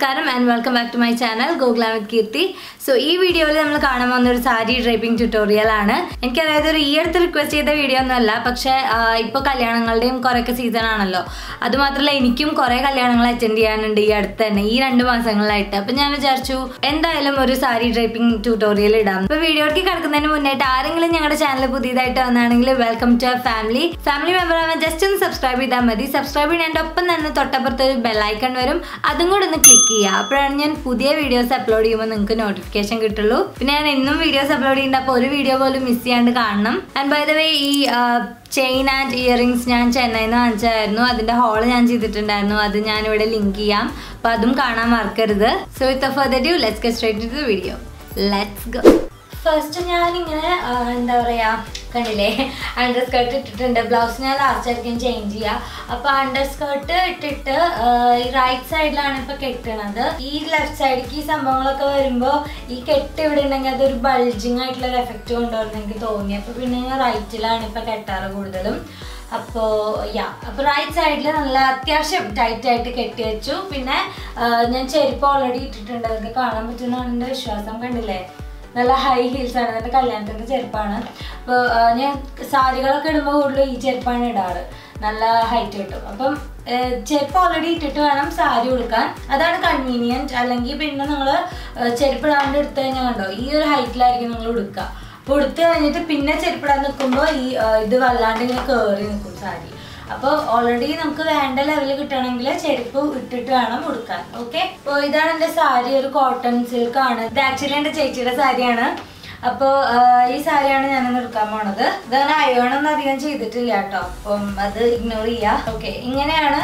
നമസ്കാരം and welcome back to my channel Gokula with Keerthi so ഈ വീഡിയോയിൽ നമ്മൾ കാണാൻ വന്ന ഒരു സാരി ഡ്രൈപ്പിംഗ് ട്യൂട്ടോറിയൽ ആണ് എനിക്കതായത് ഒരു ഈ അടുത്ത് റിക്വസ്റ്റ് ചെയ്ത വീഡിയോ ഒന്നുമല്ല പക്ഷേ ഇപ്പോൾ കല്യാണങ്ങളുടെയും കുറേയൊക്കെ സീസൺ ആണല്ലോ അതുമാത്രമല്ല എനിക്കും കുറേ കല്യാണങ്ങൾ അറ്റൻഡ് ചെയ്യാനുണ്ട് ഈ അടുത്ത് തന്നെ ഈ രണ്ട് മാസങ്ങളിലായിട്ട് അപ്പം ഞാൻ വിചാരിച്ചു എന്തായാലും ഒരു സാരി ഡ്രൈപ്പിംഗ് ട്യൂട്ടോറിയൽ ഇടാം അപ്പോൾ വീഡിയോയ്ക്ക് കിടക്കുന്നതിന് മുന്നായിട്ട് ആരെങ്കിലും ഞങ്ങളുടെ ചാനൽ പുതിയതായിട്ട് വന്നാണെങ്കിൽ welcome to family family member ആവാൻ ജസ്റ്റ് ഒന്ന് സബ്സ്ക്രൈബ് ചെയ്താൽ മതി സബ്സ്ക്രൈബ് ചെയ്യുന്നതിൻ്റെ ഒപ്പം തന്നെ തൊട്ടപ്പുറത്ത് ഒരു ബെല്ലൈക്കൺ വരും അതും കൂടെ ഒന്ന് ക്ലിക്ക് ചെയ്യുക അപ്പോഴാണ് ഞാൻ പുതിയ വീഡിയോസ് അപ്ലോഡ് ചെയ്യുമ്പോൾ നിങ്ങൾക്ക് നോട്ടിഫിക്കേഷൻ കിട്ടുള്ളൂ പിന്നെ ഞാൻ എന്നും വീഡിയോസ് അപ്ലോഡ് ചെയ്യുന്നുണ്ട് അപ്പോൾ ഒരു വീഡിയോ പോലും മിസ് ചെയ്യാണ്ട് കാണണം ആൻഡ് ബൈ ദ വേ ഈ ചെയിൻ ആൻഡ് ഇയറിങ്സ് ഞാൻ ചെന്നൈയിൽ നിന്ന് വാങ്ങിച്ചായിരുന്നു അതിന്റെ ഹോൾ ഞാൻ ചെയ്തിട്ടുണ്ടായിരുന്നു അത് ഞാൻ ഇവിടെ ലിങ്ക് ചെയ്യാം അപ്പോൾ അതും കാണാൻ മറക്കരുത് so with further due let's get straight to the video let's go first ഞാനിങ്ങനെ ആ, എന്താ പറയാ കണ്ടില്ലേ അണ്ടർ സ്കേർട്ട് ഇട്ടിട്ടുണ്ട് ബ്ലൗസ് ഞാൻ ലാസ്റ്റ് ആയിരിക്കും ചേഞ്ച് ചെയ്യുക അപ്പൊ അണ്ടർ സ്കേർട്ട് ഇട്ടിട്ട് ആ, ഈ റൈറ്റ് സൈഡിലാണ് ഇപ്പൊ കെട്ടണത് ഈ ലെഫ്റ്റ് സൈഡിലേക്ക് ഈ സംഭവങ്ങളൊക്കെ വരുമ്പോൾ ഈ കെട്ട് ഇവിടെ ഉണ്ടെങ്കിൽ അതൊരു ബൾജിങ് ആയിട്ടുള്ള ഒരു എഫക്റ്റ് കൊണ്ടുവരുന്ന എനിക്ക് തോന്നി അപ്പൊ പിന്നെ ഞാൻ റൈറ്റിലാണ് ഇപ്പൊ കെട്ടാറ് കൂടുതലും അപ്പോൾ യാ അപ്പോൾ റൈറ്റ് സൈഡിൽ നല്ല അത്യാവശ്യം ടൈറ്റ് ആയിട്ട് കെട്ടി വെച്ചു പിന്നെ ആ, ഞാൻ ചെരുപ്പ് ഓൾറെഡി ഇട്ടിട്ടുണ്ട് അതൊക്കെ കാണാൻ പറ്റുന്ന എൻ്റെ വിശ്വാസം കണ്ടില്ലേ നല്ല ഹൈ ഹീൽസ് ആണ് എന്നിട്ട് കല്യാണത്തിന്റെ ചെരുപ്പാണ് അപ്പോൾ ഞാൻ സാരികളൊക്കെ ഇടുമ്പോൾ കൂടുതലും ഈ ചെരുപ്പാണ് ഇടാറ് നല്ല ഹൈറ്റ് കിട്ടും അപ്പം ഏഹ്, ചെരുപ്പ് ഓൾറെഡി ഇട്ടിട്ട് വേണം സാരി ഉടുക്കാൻ അതാണ് കൺവീനിയൻറ്റ് അല്ലെങ്കിൽ പിന്നെ നിങ്ങൾ ചെരുപ്പ് ഇടാണ്ട് എടുത്തു കഴിഞ്ഞാൽ കണ്ടോ ഈ ഒരു ഹൈറ്റിലായിരിക്കും നിങ്ങൾ ഉടുക്കുക അപ്പോൾ ഉടുത്ത് കഴിഞ്ഞിട്ട് പിന്നെ ചെരുപ്പിടാൻ നിൽക്കുമ്പോൾ ഈ ഏഹ്, ഇത് വല്ലാണ്ട് ഇങ്ങനെ കയറി നിൽക്കും സാരി അപ്പോൾ ഓൾറെഡി നമുക്ക് വേണ്ട ലെവലിൽ കിട്ടണമെങ്കിൽ ചെരുപ്പ് ഇട്ടിട്ട് വേണം ഉടുക്കാൻ ഓക്കെ അപ്പോൾ ഇതാണ് എൻ്റെ സാരി ഒരു കോട്ടൺ സിൽക്ക് ആണ് ഇത് ആക്ച്വലി എൻ്റെ ചേച്ചിയുടെ സാരിയാണ് അപ്പോൾ ഈ സാരിയാണ് ഞാൻ എടുക്കാൻ പോണത് ഇതാണ് അയോൺ ഒന്നും അധികം ചെയ്തിട്ടില്ല കേട്ടോ അപ്പം അത് ഇഗ്നോർ ചെയ്യാം ഓക്കെ ഇങ്ങനെയാണ്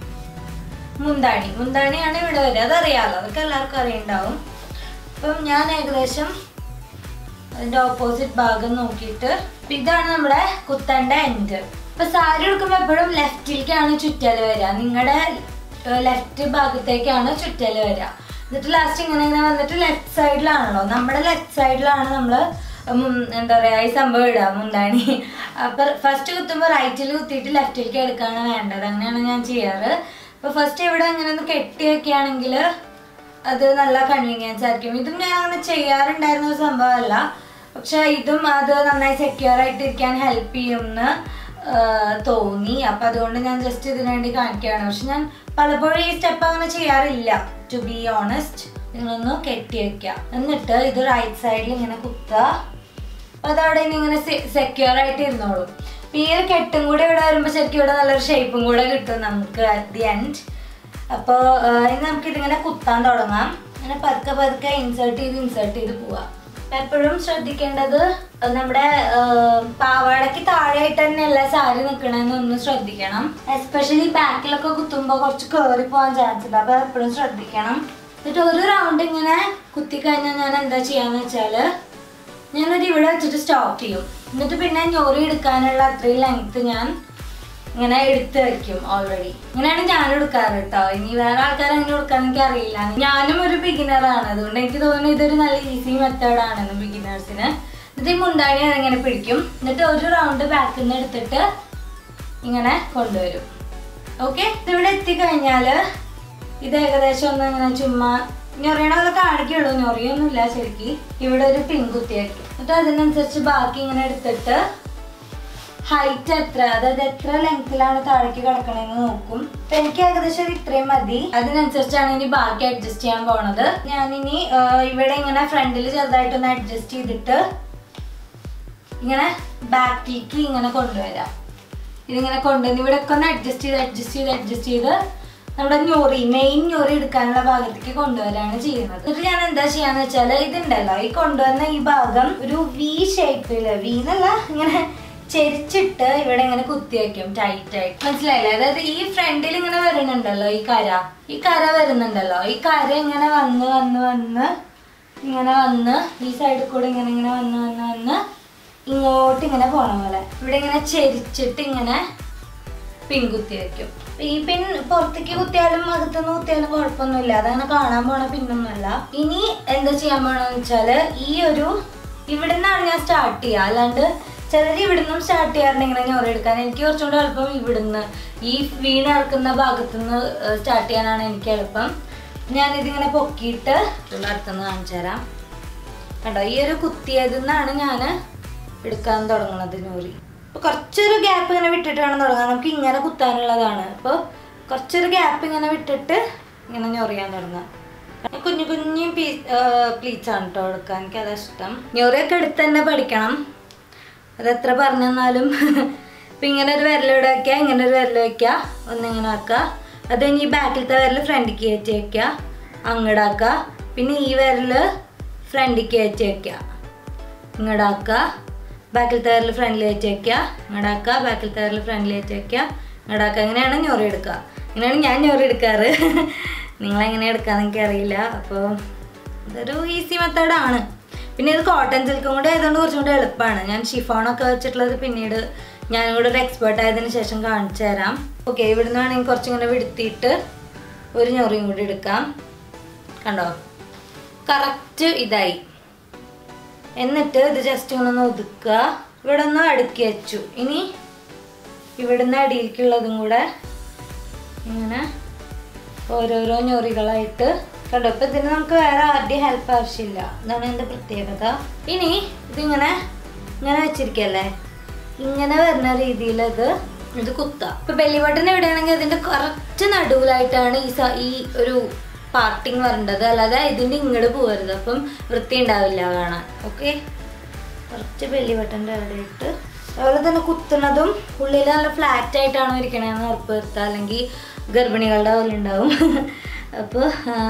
മുന്താണി മുന്താണിയാണ് ഇവിടെ വരിക അതറിയാലോ അതൊക്കെ എല്ലാവർക്കും അറിയുണ്ടാവും അപ്പം ഞാൻ ഏകദേശം അതിന്റെ ഓപ്പോസിറ്റ് ഭാഗം നോക്കിയിട്ട് ഇപ്പൊ ഇതാണ് നമ്മുടെ കുത്തണ്ട എൻഡ് ഇപ്പൊ സാരി എടുക്കുമ്പോൾ എപ്പോഴും ലെഫ്റ്റിലേക്കാണ് ചുറ്റല് വരിക നിങ്ങളുടെ ലെഫ്റ്റ് ഭാഗത്തേക്കാണ് ചുറ്റല് വരിക എന്നിട്ട് ലാസ്റ്റ് ഇങ്ങനെ ഇങ്ങനെ വന്നിട്ട് ലെഫ്റ്റ് സൈഡിലാണല്ലോ നമ്മുടെ ലെഫ്റ്റ് സൈഡിലാണ് നമ്മള് ഉം, എന്താ പറയാ ഈ സംഭവം ഇടുക മുന്താണി അപ്പൊ ഫസ്റ്റ് കുത്തുമ്പോൾ റൈറ്റിൽ കുത്തിയിട്ട് ലെഫ്റ്റിലേക്ക് എടുക്കാണ് വേണ്ടത് അങ്ങനെയാണ് ഞാൻ ചെയ്യാറ് അപ്പൊ ഫസ്റ്റ് ഇവിടെ ഇങ്ങനെ ഒന്ന് കെട്ടി വെക്കുകയാണെങ്കിൽ അത് നല്ല കൺവീനിയൻസ് ആയിരിക്കും ഇതും ഞാൻ അങ്ങനെ ചെയ്യാറുണ്ടായിരുന്ന ഒരു സംഭവമല്ല പക്ഷെ ഇതും അത് നന്നായി സെക്യൂർ ആയിട്ട് ഇരിക്കാൻ ഹെൽപ്പ് ചെയ്യുമെന്ന് ആ, തോന്നി അപ്പൊ അതുകൊണ്ട് ഞാൻ ജസ്റ്റ് ഇതിനു വേണ്ടി കാണിക്കുകയാണ് പക്ഷെ ഞാൻ പലപ്പോഴും ഈ സ്റ്റെപ്പ് അങ്ങനെ ചെയ്യാറില്ല ടു ബി ഓണസ്റ്റ് നിങ്ങളൊന്ന് കെട്ടി വെക്കുക എന്നിട്ട് ഇത് റൈറ്റ് സൈഡിൽ ഇങ്ങനെ കുത്തുക അപ്പൊ അതവിടെ ഇനി ഇങ്ങനെ സെക്യൂർ ആയിട്ട് ഇരുന്നോളും അപ്പൊ ഈ ഒരു കെട്ടും കൂടെ ഇവിടെ വരുമ്പോൾ ശരിക്കും ഇവിടെ നല്ലൊരു ഷേപ്പും കൂടെ കിട്ടും നമുക്ക് അറ്റ് ദി എൻഡ് അപ്പോൾ ഇനി നമുക്ക് ഇതിങ്ങനെ കുത്താൻ തുടങ്ങാം അങ്ങനെ പതുക്കെ പതുക്കെ ഇൻസേർട്ട് ചെയ്ത് ഇൻസേർട്ട് ചെയ്ത് പോവാം എപ്പോഴും ശ്രദ്ധിക്കേണ്ടത് നമ്മുടെ ആ, പാവാടയ്ക്ക് താഴെയായിട്ട് തന്നെയല്ല സാരി നിൽക്കണമെന്ന് ഒന്ന് ശ്രദ്ധിക്കണം എസ്പെഷ്യലി ബാക്കിലൊക്കെ കുത്തുമ്പോൾ കുറച്ച് കയറി പോകാൻ ചാൻസ് ഉണ്ട് അപ്പോൾ എപ്പോഴും ശ്രദ്ധിക്കണം എന്നിട്ട് ഒരു റൗണ്ട് ഇങ്ങനെ കുത്തി കഴിഞ്ഞാൽ ഞാൻ എന്താ ചെയ്യാന്ന് വെച്ചാൽ ഞാനൊരു ഇവിടെ വെച്ചിട്ട് സ്റ്റോപ്പ് ചെയ്യും എന്നിട്ട് പിന്നെ ഞൊറി എടുക്കാനുള്ള അത്രയും ലെങ്ത് ഞാൻ ഇങ്ങനെ എടുത്ത് വെക്കും ഓൾറെഡി ഇങ്ങനെയാണ് ഞാൻ എടുക്കാറ് കേട്ടോ ഇനി വേറെ ആൾക്കാർ അങ്ങനെ എടുക്കാൻ എനിക്ക് അറിയില്ല ഞാനും ഒരു ബിഗിനറാണ് അതുകൊണ്ട് എനിക്ക് തോന്നുന്നു ഇതൊരു നല്ല ഈസി മെത്തേഡാണെന്ന് ബിഗിനേഴ്സിന് എന്നിട്ട് ഈ മുണ്ടാണി ഇങ്ങനെ പിടിക്കും എന്നിട്ട് ഒരു റൗണ്ട് ബാക്കിൽ നിന്ന് എടുത്തിട്ട് ഇങ്ങനെ കൊണ്ടുവരും ഓക്കെ ഇതിവിടെ എത്തിക്കഴിഞ്ഞാല് ഇത് ഏകദേശം ഒന്ന് ഇങ്ങനെ ചുമ്മാ ഞൊറിയണത് കാണിക്കുള്ളൂ ഞൊറിയൊന്നുമില്ല ശരിക്ക് ഇവിടെ ഒരു പിൻകുത്തി വെക്കും എന്നിട്ട് അതിനനുസരിച്ച് ബാക്കി ഇങ്ങനെ എടുത്തിട്ട് ഹൈറ്റ് എത്ര അതായത് എത്ര ലെങ്ത്തിലാണ് താഴേക്ക് കിടക്കണമെന്ന് നോക്കും അപ്പൊ എനിക്ക് ഏകദേശം ഒരു ഇത്രയും മതി അതിനനുസരിച്ചാണ് ഇനി ബാക്കി അഡ്ജസ്റ്റ് ചെയ്യാൻ പോണത് ഞാനിനി ആ, ഇവിടെ ഇങ്ങനെ ഫ്രണ്ടിൽ ചെറുതായിട്ടൊന്ന് അഡ്ജസ്റ്റ് ചെയ്തിട്ട് ഇങ്ങനെ ബാക്കിലേക്ക് ഇങ്ങനെ കൊണ്ടുവരാം ഇതിങ്ങനെ കൊണ്ടുവന്ന് ഇവിടെ ഒക്കെ ഒന്ന് അഡ്ജസ്റ്റ് ചെയ്ത് അഡ്ജസ്റ്റ് ചെയ്ത് അഡ്ജസ്റ്റ് ചെയ്ത് നമ്മുടെ ഞൊറി മെയിൻ ഞൊറി എടുക്കാനുള്ള ഭാഗത്തേക്ക് കൊണ്ടുവരാണ് ചെയ്യുന്നത് എന്നിട്ട് ഞാൻ എന്താ ചെയ്യാന്ന് വെച്ചാല് ഇതുണ്ടല്ലോ ഈ കൊണ്ടുവന്ന ഈ ഭാഗം ഒരു വി ഷേപ്പില് വി എന്നല്ല ഇങ്ങനെ ചെരിച്ചിട്ട് ഇവിടെ ഇങ്ങനെ കുത്തി വെക്കും ടൈറ്റ് ആയിട്ട് മനസ്സിലായില്ലേ അതായത് ഈ ഫ്രണ്ടിൽ ഇങ്ങനെ വരുന്നുണ്ടല്ലോ ഈ കര ഈ കര വരുന്നുണ്ടല്ലോ ഈ കര ഇങ്ങനെ വന്ന് വന്ന് വന്ന് ഇങ്ങനെ വന്ന് ഈ സൈഡിൽ കൂടെ ഇങ്ങനെ ഇങ്ങനെ വന്ന് വന്ന് വന്ന് ഇങ്ങോട്ട് ഇങ്ങനെ പോണ പോലെ ഇവിടെ ഇങ്ങനെ ചെരിച്ചിട്ട് ഇങ്ങനെ പിൻ കുത്തി വെക്കും ഈ പിൻ പുറത്തേക്ക് കുത്തിയാലും അകത്തുനിന്ന് കുത്തിയാലും കുഴപ്പമൊന്നുമില്ല അതങ്ങനെ കാണാൻ പോണ പിന്നൊന്നുമല്ല ഇനി എന്താ ചെയ്യാൻ പോണെന്ന് വെച്ചാല് ഈ ഒരു ഇവിടെ നിന്നാണ് ഞാൻ സ്റ്റാർട്ട് ചെയ്യുക അല്ലാണ്ട് ചിലർ ഇവിടുന്നും സ്റ്റാർട്ട് ചെയ്യാറുണ്ട് ഇങ്ങനെ ഞൊറി എടുക്കാൻ എനിക്ക് കുറച്ചുകൂടെ എളുപ്പം ഇവിടുന്ന് ഈ വീണ് ഇറക്കുന്ന ഭാഗത്തുനിന്ന് സ്റ്റാർട്ട് ചെയ്യാനാണ് എനിക്ക് എളുപ്പം ഞാനിതിങ്ങനെ പൊക്കിയിട്ട് ഉള്ള അടുത്തുനിന്ന് കാണിച്ചു തരാം കണ്ടോ ഈ ഒരു കുത്തിയതിൽ നിന്നാണ് ഞാൻ എടുക്കാൻ തുടങ്ങുന്നത് നൂറി അപ്പോൾ കുറച്ചൊരു ഗ്യാപ്പ് ഇങ്ങനെ വിട്ടിട്ട് വേണം തുടങ്ങാൻ നമുക്ക് ഇങ്ങനെ കുത്താനുള്ളതാണ് അപ്പോൾ കുറച്ചൊരു ഗ്യാപ്പ് ഇങ്ങനെ വിട്ടിട്ട് ഇങ്ങനെ ഞൊറിയാൻ തുടങ്ങാം കുഞ്ഞു കുഞ്ഞു പീ പ്ലീറ്റ്സ് ആണ് കേട്ടോ എടുക്കാൻ എനിക്ക് അതാ ഇഷ്ടം ഞൊറിയൊക്കെ എടുത്ത് തന്നെ പഠിക്കണം അതെത്ര പറഞ്ഞു തന്നാലും ഇപ്പം ഇങ്ങനെ ഒരു വിരൽ ഇവിടെ വയ്ക്കുക ഇങ്ങനെ ഒരു വിരൽ വയ്ക്കുക ഒന്നിങ്ങനെ ആക്കുക അത് കഴിഞ്ഞ് ഈ ബാക്കിലത്തെ വിരൽ ഫ്രണ്ടിക്ക് കയറ്റി വയ്ക്കുക അങ്ങടാക്കുക പിന്നെ ഈ വിരൽ ഫ്രണ്ടിക്ക് കയറ്റി വയ്ക്കുക ഇങ്ങടാക്കുക ബാക്കിലത്തെ വിരൽ ഫ്രണ്ടിൽ കയറ്റി വയ്ക്കുക ഇങ്ങടാക്കുക ബാക്കിലത്തെ വിരൽ ഫ്രണ്ടിൽ കയറ്റി വയ്ക്കുക ഇങ്ങടാക്കുക ഇങ്ങനെയാണ് ഞൊറി എടുക്കുക ഇങ്ങനെയാണ് ഞാൻ ഞൊറി എടുക്കാറ് നിങ്ങളെങ്ങനെ എടുക്കാന്ന് എനിക്കറിയില്ല അപ്പോൾ ഇതൊരു ഈസി മെത്തേഡാണ് പിന്നെ ഇത് കോട്ടൺ സിൽക്കും കൂടെ ആയതുകൊണ്ട് കുറച്ചും കൂടെ എളുപ്പമാണ് ഞാൻ ഷിഫോണൊക്കെ വെച്ചിട്ടുള്ളത് പിന്നീട് ഞാനും കൂടെ ഒരു എക്സ്പേർട്ട് ആയതിനു ശേഷം കാണിച്ചു തരാം ഓക്കെ ഇവിടുന്ന് വേണമെങ്കിൽ കുറച്ചിങ്ങനെ വിടുത്തിയിട്ട് ഒരു ഞൊറിയും കൂടി എടുക്കാം കണ്ടോ കറക്റ്റ് ഇതായി എന്നിട്ട് ഇത് ജസ്റ്റ് ഒന്ന് ഒതുക്കുക ഇവിടെ ഒന്ന് അടുക്കി വെച്ചു ഇനി ഇവിടുന്ന് അടിയിലേക്കുള്ളതും കൂടെ ഇങ്ങനെ ഓരോരോ ഞൊറികളായിട്ട് കണ്ടോ ഇപ്പൊ ഇതിന് നമുക്ക് വേറെ ആരുടെയും ഹെൽപ്പ് ആവശ്യമില്ല ഇതാണ് എൻ്റെ പ്രത്യേകത ഇനി ഇതിങ്ങനെ ഇങ്ങനെ വെച്ചിരിക്കല്ലേ ഇങ്ങനെ വരുന്ന രീതിയിൽ ഇത് ഇത് കുത്താം ഇപ്പൊ ബെല്ലി ബട്ടൺ എവിടെയാണെങ്കിൽ അതിന്റെ കറക്റ്റ് നടുവിലായിട്ടാണ് ഈ സ- ഈ ഒരു പാർട്ടിങ് വരേണ്ടത് അല്ലാതെ ഇതിന്റെ ഇങ്ങോട്ട് പോകരുത് അപ്പം വൃത്തി ഉണ്ടാവില്ല കാണാൻ ഓക്കെ കുറച്ച് ബെല്ലി ബട്ടൻ്റെ അവിടെ ഇട്ട് അതുപോലെ തന്നെ കുത്തുന്നതും ഉള്ളിൽ നല്ല ഫ്ലാറ്റ് ആയിട്ടാണോ ഇരിക്കണേന്ന് ഉറപ്പ് വരുത്തുക അല്ലെങ്കിൽ ഗർഭിണികളുടെ പോലെ ഉണ്ടാവും അപ്പോൾ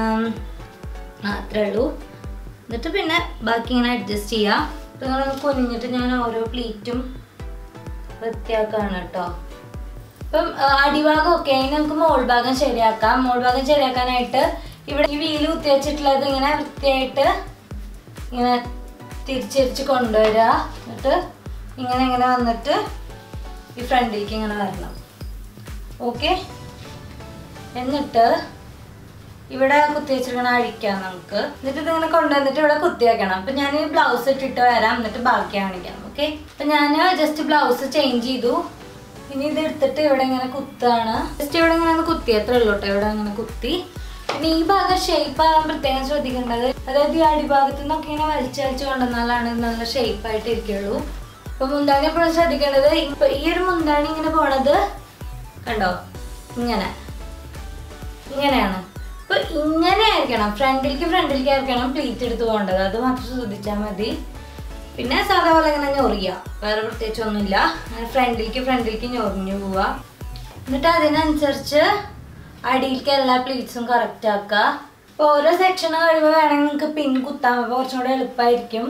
അത്രേ ഉള്ളൂ എന്നിട്ട് പിന്നെ ബാക്കി ഇങ്ങനെ അഡ്ജസ്റ്റ് ചെയ്യാം ഇപ്പം നിങ്ങൾ കുനിഞ്ഞിട്ട് ഞാൻ ഓരോ പ്ലീറ്റും വൃത്തിയാക്കാണ് കേട്ടോ ഇപ്പം ആ, അടിഭാഗം ഒക്കെ ആയി നമുക്ക് മോൾ ഭാഗം ശരിയാക്കാം മോൾ ഭാഗം ശരിയാക്കാനായിട്ട് ഇവിടെ ഈ വീല് കുത്തി വെച്ചിട്ടുള്ളത് ഇങ്ങനെ വൃത്തിയായിട്ട് ഇങ്ങനെ തിരിച്ചിരിച്ച് കൊണ്ടുവരിക എന്നിട്ട് ഇങ്ങനെ ഇങ്ങനെ വന്നിട്ട് ഈ ഫ്രണ്ടിലേക്ക് ഇങ്ങനെ വരണം ഓക്കെ എന്നിട്ട് ഇവിടെ കുത്തി വെച്ചിരിക്കണ അഴിക്കാം നമുക്ക് എന്നിട്ട് ഇതിങ്ങനെ കൊണ്ടുവന്നിട്ട് ഇവിടെ കുത്തി വെക്കണം അപ്പൊ ഞാൻ ഈ ബ്ലൗസ് ഇട്ടിട്ട് വരാം എന്നിട്ട് ബാക്കി കാണിക്കാം ഓക്കെ അപ്പൊ ഞാൻ ജസ്റ്റ് ബ്ലൗസ് ചേഞ്ച് ചെയ്തു ഇനി ഇത് എടുത്തിട്ട് ഇവിടെ ഇങ്ങനെ കുത്താണ് ജസ്റ്റ് ഇവിടെ ഇങ്ങനെ ഒന്ന് കുത്തി അത്രേ ഉള്ളൂ കേട്ടോ ഇവിടെ ഇങ്ങനെ കുത്തി പിന്നെ ഈ ഭാഗം ഷേപ്പ് ആകാൻ പ്രത്യേകം ശ്രദ്ധിക്കേണ്ടത് അതായത് ഈ അടിഭാഗത്തു നിന്നൊക്കെ ഇങ്ങനെ വലിച്ചു വലിച്ചു കൊണ്ടുവന്നാലാണ് ഇത് നല്ല ഷേപ്പ് ആയിട്ട് ഇരിക്കുള്ളൂ അപ്പൊ മുന്താണി എപ്പോഴും ശ്രദ്ധിക്കേണ്ടത് ഇപ്പൊ ഈ ഒരു മുന്താണി ഇങ്ങനെ പോണത് കണ്ടോ ഇങ്ങനെ ഇങ്ങനെയാണ് അപ്പൊ ഇങ്ങനെ ആയിരിക്കണം ഫ്രണ്ടിലേക്ക് ഫ്രണ്ടിലേക്ക് ആയിരിക്കണം പ്ലീറ്റ് എടുത്ത് പോകേണ്ടത് അത് മാത്രം ശ്രദ്ധിച്ചാൽ മതി പിന്നെ സാധാ പോലെ ഇങ്ങനെ ഞൊറിയ വേറെ പ്രത്യേകിച്ച് ഒന്നുമില്ല അങ്ങനെ ഫ്രണ്ടിലേക്ക് ഫ്രണ്ടിലേക്ക് ഞൊറിഞ്ഞു പോവുക എന്നിട്ട് അതിനനുസരിച്ച് അടിയിലേക്ക് എല്ലാ പ്ലീറ്റ്സും കറക്റ്റ് ആക്കുക അപ്പോൾ ഓരോ സെക്ഷൻ കഴിയുമ്പോൾ വേണമെങ്കിൽ നിങ്ങൾക്ക് പിൻ കുത്താം അപ്പോൾ കുറച്ചും കൂടെ എളുപ്പമായിരിക്കും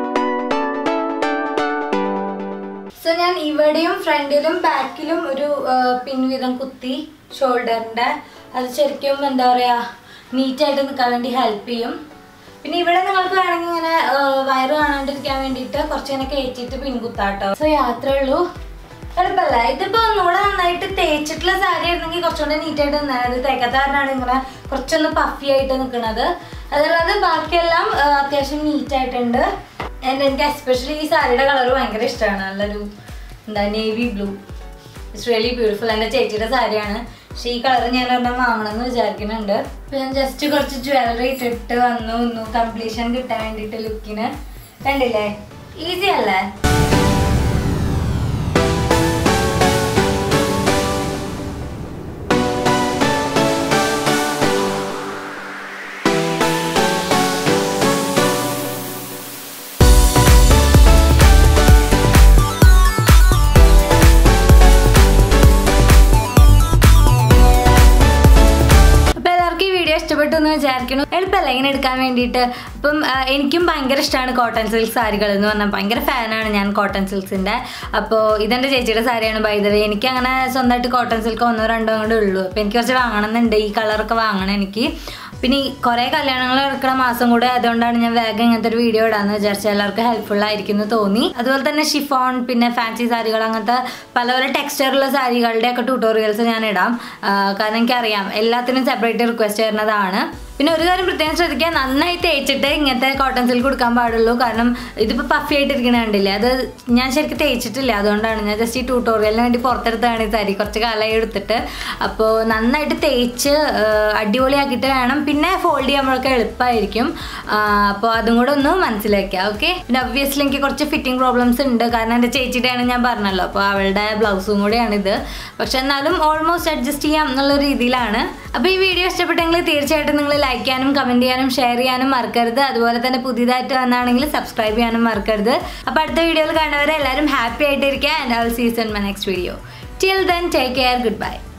സോ ഞാൻ ഇവിടെയും ഫ്രണ്ടിലും ബാക്കിലും ഒരു പിൻ വീതം കുത്തി ഷോൾഡറിന്റെ അത് ശരിക്കും എന്താ പറയാ നീറ്റായിട്ട് നിൽക്കാൻ വേണ്ടി ഹെൽപ്പ് ചെയ്യും പിന്നെ ഇവിടെ നിങ്ങൾക്ക് വേണമെങ്കിൽ ഇങ്ങനെ ആ, വയറ് കാണാണ്ടിരിക്കാൻ വേണ്ടിയിട്ട് കുറച്ചിങ്ങനെ കയറ്റിയിട്ട് പിൻ കുത്താട്ടോ സോ യാത്രേ ഉള്ളൂ എളുപ്പമല്ല ഇതിപ്പോ ഒന്നുകൂടെ നന്നായിട്ട് തേച്ചിട്ടുള്ള സാരി ആയിരുന്നെങ്കിൽ കുറച്ചുകൂടെ നീറ്റായിട്ട് നിന്നത് തേക്കാത്ത കാരണമാണ് ഇങ്ങനെ കുറച്ചൊന്ന് പഫി ആയിട്ട് നിൽക്കുന്നത് അതല്ലാതെ ബാക്കിയെല്ലാം ആ, അത്യാവശ്യം നീറ്റ് ആയിട്ടുണ്ട് ആൻഡ് എനിക്ക് എസ്പെഷ്യലി ഈ സാരിയുടെ കളർ ഭയങ്കര ഇഷ്ടമാണ് നല്ലൊരു എന്താ navy blue it's really beautiful എൻ്റെ ചേച്ചിയുടെ സാരിയാണ് പക്ഷേ ഈ കളർ ഞാൻ ഒരെണ്ണം വാങ്ങണം എന്ന് വിചാരിക്കുന്നുണ്ട് അപ്പൊ ഞാൻ ജസ്റ്റ് കുറച്ച് ജ്വല്ലറി ഇട്ടിട്ട് വന്നു വന്നു കംപ്ലീഷൻ കിട്ടാൻ വേണ്ടിയിട്ട് ലുക്കിന് കണ്ടില്ലേ ഈസി അല്ലേ അപ്പൊ എല്ലാവർക്കും ഈ വീഡിയോ ഇഷ്ടപ്പെട്ടു എന്ന് വിചാരിക്കുന്നു എളുപ്പമല്ല ഇങ്ങനെ എടുക്കാൻ വേണ്ടിയിട്ട് അപ്പം ആ, എനിക്കും ഭയങ്കര ഇഷ്ടമാണ് കോട്ടൺ സിൽക്ക് സാരികൾ എന്ന് പറഞ്ഞാൽ ഭയങ്കര ഫാനാണ് ഞാൻ കോട്ടൺ സിൽക്സിന്റെ അപ്പോൾ ഇതെന്റെ ചേച്ചിയുടെ സാരിയാണ് ബൈദവേ എനിക്ക് അങ്ങനെ സ്വന്തമായിട്ട് കോട്ടൺ സിൽക്ക് ഒന്നോ രണ്ടോ കൂടെ ഉള്ളൂ അപ്പോൾ എനിക്ക് കുറച്ച് വാങ്ങണമെന്നുണ്ട് ഈ കളറൊക്കെ വാങ്ങണം എനിക്ക് പിന്നെ ഈ കുറേ കല്യാണങ്ങൾ നടക്കുന്ന മാസം കൂടെ അതുകൊണ്ടാണ് ഞാൻ വേഗം ഇങ്ങനത്തെ ഒരു വീഡിയോ ഇടാന്ന് വിചാരിച്ചത് എല്ലാവർക്കും ഹെൽപ്ഫുൾ ആയിരിക്കും എന്ന് തോന്നി അതുപോലെ തന്നെ ഷിഫോൺ പിന്നെ ഫാൻസി സാരികൾ അങ്ങനത്തെ പല പല ടെക്സ്ചറുള്ള സാരികളുടെ ഒക്കെ ട്യൂട്ടോറിയൽസ് ഞാൻ ഇടാം ആ, കാരണം എനിക്കറിയാം എല്ലാത്തിനും സെപ്പറേറ്റ് റിക്വസ്റ്റ് വരുന്നതാണ് പിന്നെ ഒരു കാര്യം പ്രത്യേകം ശ്രദ്ധിക്കുക നന്നായി തേച്ചിട്ട് ഇങ്ങനത്തെ കോട്ടൺ സിൽക്ക് കൊടുക്കാൻ പാടുള്ളൂ കാരണം ഇതിപ്പോൾ പഫി ആയിട്ടിരിക്കണ കണ്ടില്ലേ അത് ഞാൻ ശരിക്കും തേച്ചിട്ടില്ല അതുകൊണ്ടാണ് ഞാൻ ജസ്റ്റ് ഈ ട്യൂട്ടോറിയലിന് വേണ്ടി പുറത്തെടുത്താണ് ഈ സാരി കുറച്ച് കാലമായി എടുത്തിട്ട് അപ്പോൾ നന്നായിട്ട് തേച്ച് ആ, അടിപൊളിയാക്കിയിട്ട് വേണം പിന്നെ ഫോൾഡ് ചെയ്യുമ്പോഴൊക്കെ എളുപ്പമായിരിക്കും അപ്പോൾ അതും കൂടെ ഒന്ന് മനസ്സിലാക്കുക ഓക്കെ പിന്നെ ഒബ്വിയസ്ലി എനിക്ക് കുറച്ച് ഫിറ്റിംഗ് പ്രോബ്ലംസ് ഉണ്ട് കാരണം എൻ്റെ ചേച്ചിയുടെയാണ് ഞാൻ പറഞ്ഞല്ലോ അപ്പോൾ അവളുടെ ബ്ലൗസും കൂടെയാണിത് പക്ഷെ എന്നാലും ഓൾമോസ്റ്റ് അഡ്ജസ്റ്റ് ചെയ്യാം എന്നുള്ള രീതിയിലാണ് അപ്പോൾ ഈ വീഡിയോ ഇഷ്ടപ്പെട്ടെങ്കിൽ തീർച്ചയായിട്ടും നിങ്ങൾ ലൈക്ക് ചെയ്യാനും കമൻറ്റ് ചെയ്യാനും ഷെയർ ചെയ്യാനും മറക്കരുത് അതുപോലെ തന്നെ പുതിയതായിട്ട് വന്നാണെങ്കിൽ സബ്സ്ക്രൈബ് ചെയ്യാനും മറക്കരുത് അപ്പോൾ അടുത്ത വീഡിയോയിൽ കാണുന്നവരെ എല്ലാവരും ഹാപ്പി ആയിട്ടിരിക്കുക and I will see you in my next video till then take care good by